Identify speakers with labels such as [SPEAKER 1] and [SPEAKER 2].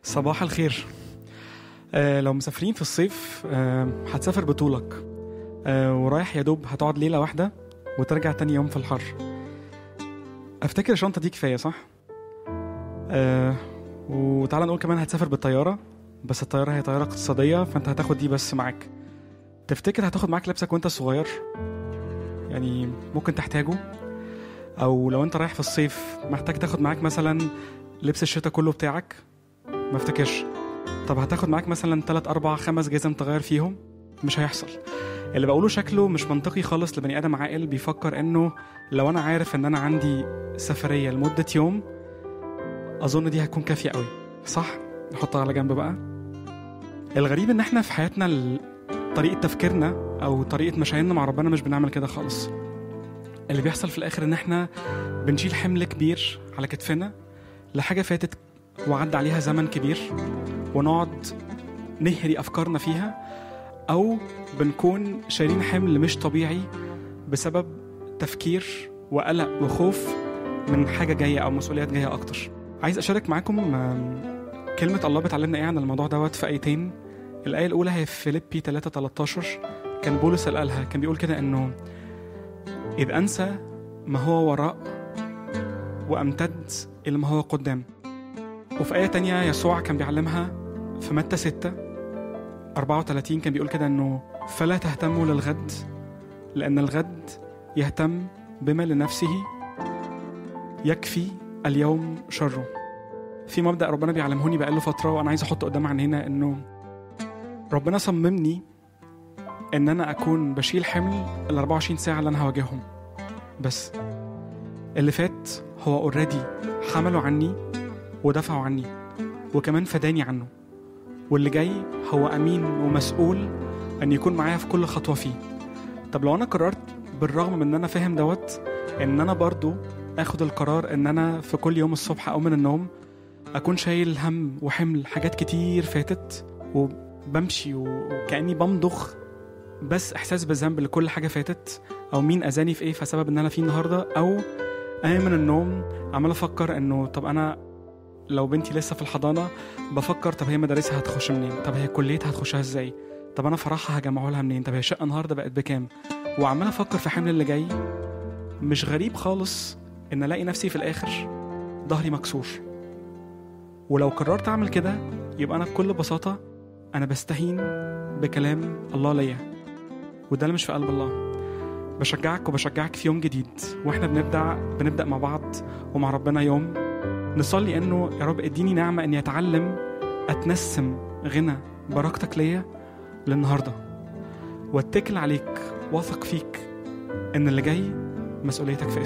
[SPEAKER 1] صباح الخير آه لو مسافرين في الصيف آه هتسافر بطولك آه ورايح يا دوب هتقعد ليلة واحدة وترجع تاني يوم في الحر افتكر الشنطة دي كفاية صح؟ آه وتعالى نقول كمان هتسافر بالطيارة بس الطيارة هي طيارة اقتصادية فانت هتاخد دي بس معاك تفتكر هتاخد معاك لبسك وانت صغير؟ يعني ممكن تحتاجه او لو انت رايح في الصيف محتاج تاخد معاك مثلا لبس الشتاء كله بتاعك ما افتكرش طب هتاخد معاك مثلا 3 4 5 جزم تغير فيهم مش هيحصل اللي بقوله شكله مش منطقي خالص لبني ادم عاقل بيفكر انه لو انا عارف ان انا عندي سفريه لمده يوم اظن دي هتكون كافيه قوي صح نحطها على جنب بقى الغريب ان احنا في حياتنا ال- طريقه تفكيرنا او طريقه مشاعرنا مع ربنا مش بنعمل كده خالص اللي بيحصل في الاخر ان احنا بنشيل حمل كبير على كتفنا لحاجه فاتت وعدى عليها زمن كبير ونقعد نهري افكارنا فيها او بنكون شايلين حمل مش طبيعي بسبب تفكير وقلق وخوف من حاجه جايه او مسؤوليات جايه اكتر عايز اشارك معاكم آم، كلمه الله بتعلمنا ايه عن الموضوع دوت في ايتين الايه الاولى هي في فيليبي 3 13 كان بولس اللي قالها كان بيقول كده انه اذ انسى ما هو وراء وامتد الى ما هو قدام وفي آية تانية يسوع كان بيعلمها في متى 6 34 كان بيقول كده انه فلا تهتموا للغد لأن الغد يهتم بما لنفسه يكفي اليوم شره في مبدأ ربنا بيعلمهوني بقاله فترة وأنا عايز أحطه قدام عينينا إنه ربنا صممني إن أنا أكون بشيل حمل ال 24 ساعة اللي أنا هواجههم بس اللي فات هو اوريدي حمله عني ودفعوا عني وكمان فداني عنه واللي جاي هو امين ومسؤول ان يكون معايا في كل خطوه فيه طب لو انا قررت بالرغم من ان انا فاهم دوت ان انا برضو اخد القرار ان انا في كل يوم الصبح اقوم من النوم اكون شايل هم وحمل حاجات كتير فاتت وبمشي وكاني بمضخ بس احساس بالذنب لكل حاجه فاتت او مين اذاني في ايه فسبب ان انا فيه النهارده او قايم من النوم عمال افكر انه طب انا لو بنتي لسه في الحضانه بفكر طب هي مدارسها هتخش منين طب هي كليتها هتخشها ازاي طب انا فرحها هجمعه لها منين طب هي الشقه النهارده بقت بكام وعمال افكر في حمل اللي جاي مش غريب خالص ان الاقي نفسي في الاخر ظهري مكسور ولو قررت اعمل كده يبقى انا بكل بساطه انا بستهين بكلام الله ليا وده اللي مش في قلب الله بشجعك وبشجعك في يوم جديد واحنا بنبدا بنبدا مع بعض ومع ربنا يوم نصلي انه يا رب اديني نعمه اني اتعلم اتنسم غنى بركتك ليا للنهارده واتكل عليك واثق فيك ان اللي جاي مسؤوليتك في